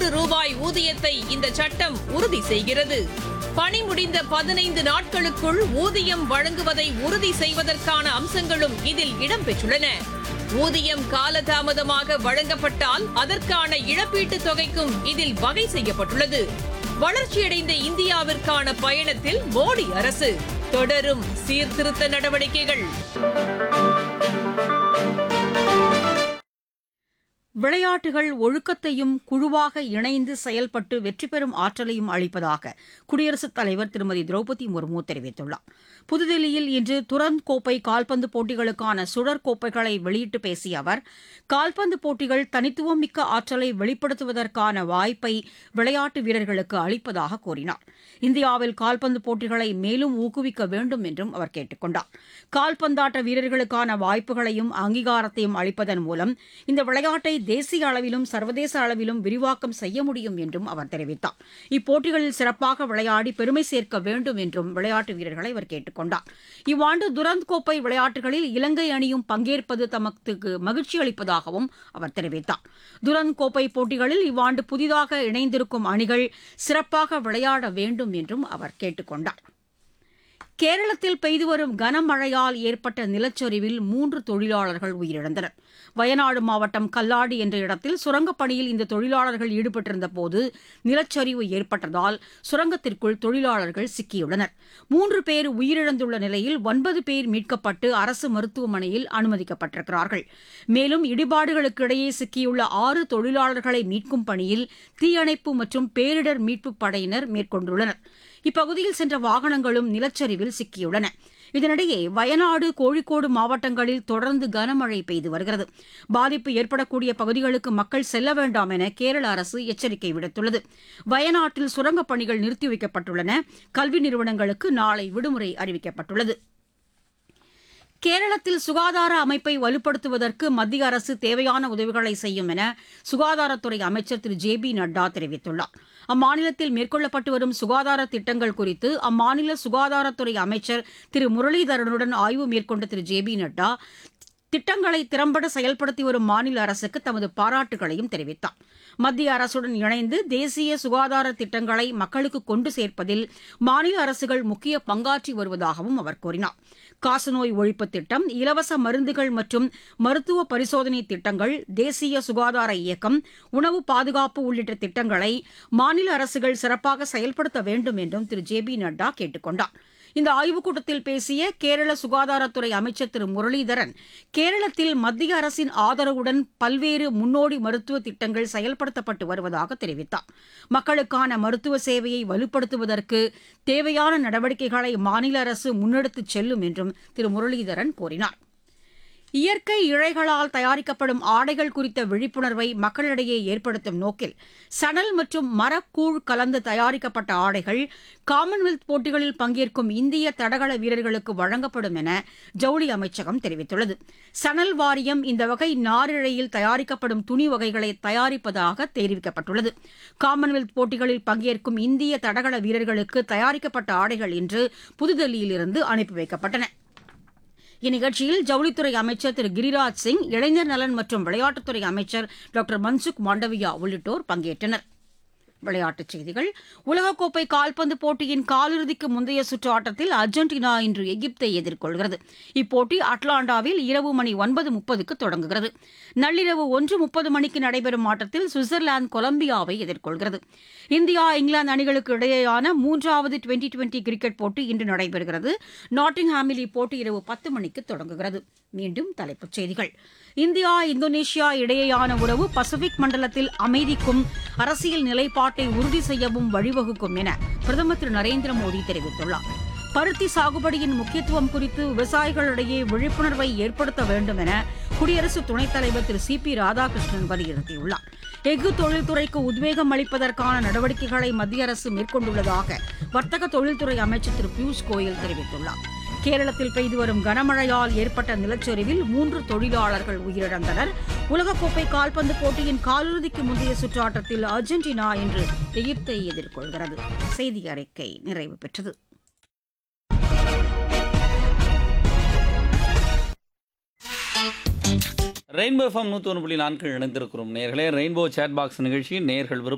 நூறு ரூபாய் ஊதியத்தை இந்த சட்டம் உறுதி செய்கிறது பணி முடிந்த பதினைந்து நாட்களுக்குள் ஊதியம் வழங்குவதை உறுதி செய்வதற்கான அம்சங்களும் இதில் இடம்பெற்றுள்ளன ஊதியம் காலதாமதமாக வழங்கப்பட்டால் அதற்கான இழப்பீட்டுத் தொகைக்கும் இதில் வகை செய்யப்பட்டுள்ளது வளர்ச்சியடைந்த இந்தியாவிற்கான பயணத்தில் மோடி அரசு தொடரும் சீர்திருத்த நடவடிக்கைகள் விளையாட்டுகள் ஒழுக்கத்தையும் குழுவாக இணைந்து செயல்பட்டு வெற்றி பெறும் ஆற்றலையும் அளிப்பதாக குடியரசுத் தலைவர் திருமதி திரௌபதி முர்மு தெரிவித்துள்ளார் புதுதில்லியில் இன்று துரந்த் கோப்பை கால்பந்து போட்டிகளுக்கான சுழற் கோப்பைகளை வெளியிட்டு பேசிய அவர் கால்பந்து போட்டிகள் தனித்துவம் மிக்க ஆற்றலை வெளிப்படுத்துவதற்கான வாய்ப்பை விளையாட்டு வீரர்களுக்கு அளிப்பதாக கூறினார் இந்தியாவில் கால்பந்து போட்டிகளை மேலும் ஊக்குவிக்க வேண்டும் என்றும் அவர் கேட்டுக் கொண்டார் கால்பந்தாட்ட வீரர்களுக்கான வாய்ப்புகளையும் அங்கீகாரத்தையும் அளிப்பதன் மூலம் இந்த விளையாட்டை தேசிய அளவிலும் சர்வதேச அளவிலும் விரிவாக்கம் செய்ய முடியும் என்றும் அவர் தெரிவித்தார் இப்போட்டிகளில் சிறப்பாக விளையாடி பெருமை சேர்க்க வேண்டும் என்றும் விளையாட்டு வீரர்களை அவர் கேட்டுக் கொண்டார் இவ்வாண்டு துரந்த் கோப்பை விளையாட்டுகளில் இலங்கை அணியும் பங்கேற்பது தமக்கு மகிழ்ச்சி அளிப்பதாகவும் அவர் தெரிவித்தார் துரந்த் கோப்பை போட்டிகளில் இவ்வாண்டு புதிதாக இணைந்திருக்கும் அணிகள் சிறப்பாக விளையாட வேண்டும் என்றும் அவர் கேட்டுக் கொண்டார் கேரளத்தில் பெய்து வரும் கனமழையால் ஏற்பட்ட நிலச்சரிவில் மூன்று தொழிலாளர்கள் உயிரிழந்தனர் வயநாடு மாவட்டம் கல்லாடி என்ற இடத்தில் சுரங்கப் பணியில் இந்த தொழிலாளர்கள் ஈடுபட்டிருந்த போது நிலச்சரிவு ஏற்பட்டதால் சுரங்கத்திற்குள் தொழிலாளர்கள் சிக்கியுள்ளனர் மூன்று பேர் உயிரிழந்துள்ள நிலையில் ஒன்பது பேர் மீட்கப்பட்டு அரசு மருத்துவமனையில் அனுமதிக்கப்பட்டிருக்கிறார்கள் மேலும் இடிபாடுகளுக்கு இடையே சிக்கியுள்ள ஆறு தொழிலாளர்களை மீட்கும் பணியில் தீயணைப்பு மற்றும் பேரிடர் மீட்புப் படையினர் மேற்கொண்டுள்ளனர் இப்பகுதியில் சென்ற வாகனங்களும் நிலச்சரிவில் சிக்கியுள்ளன இதனிடையே வயநாடு கோழிக்கோடு மாவட்டங்களில் தொடர்ந்து கனமழை பெய்து வருகிறது பாதிப்பு ஏற்படக்கூடிய பகுதிகளுக்கு மக்கள் செல்ல வேண்டாம் என கேரள அரசு எச்சரிக்கை விடுத்துள்ளது வயநாட்டில் சுரங்கப் பணிகள் நிறுத்தி வைக்கப்பட்டுள்ளன கல்வி நிறுவனங்களுக்கு நாளை விடுமுறை அறிவிக்கப்பட்டுள்ளது கேரளத்தில் சுகாதார அமைப்பை வலுப்படுத்துவதற்கு மத்திய அரசு தேவையான உதவிகளை செய்யும் என சுகாதாரத்துறை அமைச்சர் திரு ஜே பி நட்டா தெரிவித்துள்ளார் அம்மாநிலத்தில் மேற்கொள்ளப்பட்டு வரும் சுகாதார திட்டங்கள் குறித்து அம்மாநில சுகாதாரத்துறை அமைச்சர் திரு முரளிதரனுடன் ஆய்வு மேற்கொண்ட திரு ஜே பி நட்டா திட்டங்களை திறம்பட செயல்படுத்தி வரும் மாநில அரசுக்கு தமது பாராட்டுகளையும் தெரிவித்தார் மத்திய அரசுடன் இணைந்து தேசிய சுகாதார திட்டங்களை மக்களுக்கு கொண்டு சேர்ப்பதில் மாநில அரசுகள் முக்கிய பங்காற்றி வருவதாகவும் அவர் கூறினார் காசநோய் ஒழிப்பு திட்டம் இலவச மருந்துகள் மற்றும் மருத்துவ பரிசோதனை திட்டங்கள் தேசிய சுகாதார இயக்கம் உணவு பாதுகாப்பு உள்ளிட்ட திட்டங்களை மாநில அரசுகள் சிறப்பாக செயல்படுத்த வேண்டும் என்றும் திரு ஜே பி நட்டா கேட்டுக் கொண்டார் இந்த ஆய்வுக் கூட்டத்தில் பேசிய கேரள சுகாதாரத்துறை அமைச்சர் திரு முரளிதரன் கேரளத்தில் மத்திய அரசின் ஆதரவுடன் பல்வேறு முன்னோடி மருத்துவ திட்டங்கள் செயல்படுத்தப்பட்டு வருவதாக தெரிவித்தார் மக்களுக்கான மருத்துவ சேவையை வலுப்படுத்துவதற்கு தேவையான நடவடிக்கைகளை மாநில அரசு முன்னெடுத்துச் செல்லும் என்றும் திரு முரளிதரன் கூறினார் இயற்கை இழைகளால் தயாரிக்கப்படும் ஆடைகள் குறித்த விழிப்புணர்வை மக்களிடையே ஏற்படுத்தும் நோக்கில் சணல் மற்றும் மரக்கூழ் கலந்து தயாரிக்கப்பட்ட ஆடைகள் காமன்வெல்த் போட்டிகளில் பங்கேற்கும் இந்திய தடகள வீரர்களுக்கு வழங்கப்படும் என ஜவுளி அமைச்சகம் தெரிவித்துள்ளது சணல் வாரியம் இந்த வகை நாரிழையில் தயாரிக்கப்படும் துணி வகைகளை தயாரிப்பதாக தெரிவிக்கப்பட்டுள்ளது காமன்வெல்த் போட்டிகளில் பங்கேற்கும் இந்திய தடகள வீரர்களுக்கு தயாரிக்கப்பட்ட ஆடைகள் இன்று புதுதில்லியிலிருந்து அனுப்பி வைக்கப்பட்டன இந்நிகழ்ச்சியில் ஜவுளித்துறை அமைச்சர் திரு கிரிராஜ் சிங் இளைஞர் நலன் மற்றும் விளையாட்டுத்துறை அமைச்சர் டாக்டர் மன்சுக் மாண்டவியா உள்ளிட்டோர் பங்கேற்றனர் விளையாட்டுச் செய்திகள் உலகக்கோப்பை கால்பந்து போட்டியின் காலிறுதிக்கு முந்தைய சுற்று ஆட்டத்தில் அர்ஜென்டினா இன்று எகிப்தை எதிர்கொள்கிறது இப்போட்டி அட்லாண்டாவில் இரவு மணி ஒன்பது முப்பதுக்கு தொடங்குகிறது நள்ளிரவு ஒன்று முப்பது மணிக்கு நடைபெறும் ஆட்டத்தில் சுவிட்சர்லாந்து கொலம்பியாவை எதிர்கொள்கிறது இந்தியா இங்கிலாந்து அணிகளுக்கு இடையேயான மூன்றாவது டுவெண்டி டுவெண்டி கிரிக்கெட் போட்டி இன்று நடைபெறுகிறது நாட்டிங்ஹாமில் இப்போட்டி இரவு பத்து மணிக்கு தொடங்குகிறது மீண்டும் தலைப்புச் செய்திகள் இந்தியா இந்தோனேஷியா இடையேயான உறவு பசிபிக் மண்டலத்தில் அமைதிக்கும் அரசியல் நிலைப்பாட்டை உறுதி செய்யவும் வழிவகுக்கும் என பிரதமர் திரு நரேந்திர மோடி தெரிவித்துள்ளார் பருத்தி சாகுபடியின் முக்கியத்துவம் குறித்து விவசாயிகளிடையே விழிப்புணர்வை ஏற்படுத்த வேண்டும் என குடியரசு துணைத் தலைவர் திரு சி பி ராதாகிருஷ்ணன் வலியுறுத்தியுள்ளார் எஃகு தொழில்துறைக்கு உத்வேகம் அளிப்பதற்கான நடவடிக்கைகளை மத்திய அரசு மேற்கொண்டுள்ளதாக வர்த்தக தொழில்துறை அமைச்சர் திரு பியூஷ் கோயல் தெரிவித்துள்ளார் கேரளத்தில் பெய்து வரும் கனமழையால் ஏற்பட்ட நிலச்சரிவில் மூன்று தொழிலாளர்கள் உயிரிழந்தனர் உலகக்கோப்பை கால்பந்து போட்டியின் காலிறுதிக்கு முந்தைய சுற்று ஆட்டத்தில் அர்ஜென்டினா இன்று எகிப்தை எதிர்கொள்கிறது செய்தி அறிக்கை நிறைவு பெற்றது ரெயின்போ எஃப்எம் நூற்றி ஒன்று புள்ளி நான்கு இணைந்திருக்கிறோம் நேர்களே ரெயின்போ சேட் பாக்ஸ் நிகழ்ச்சி நேர்கள் விருப்ப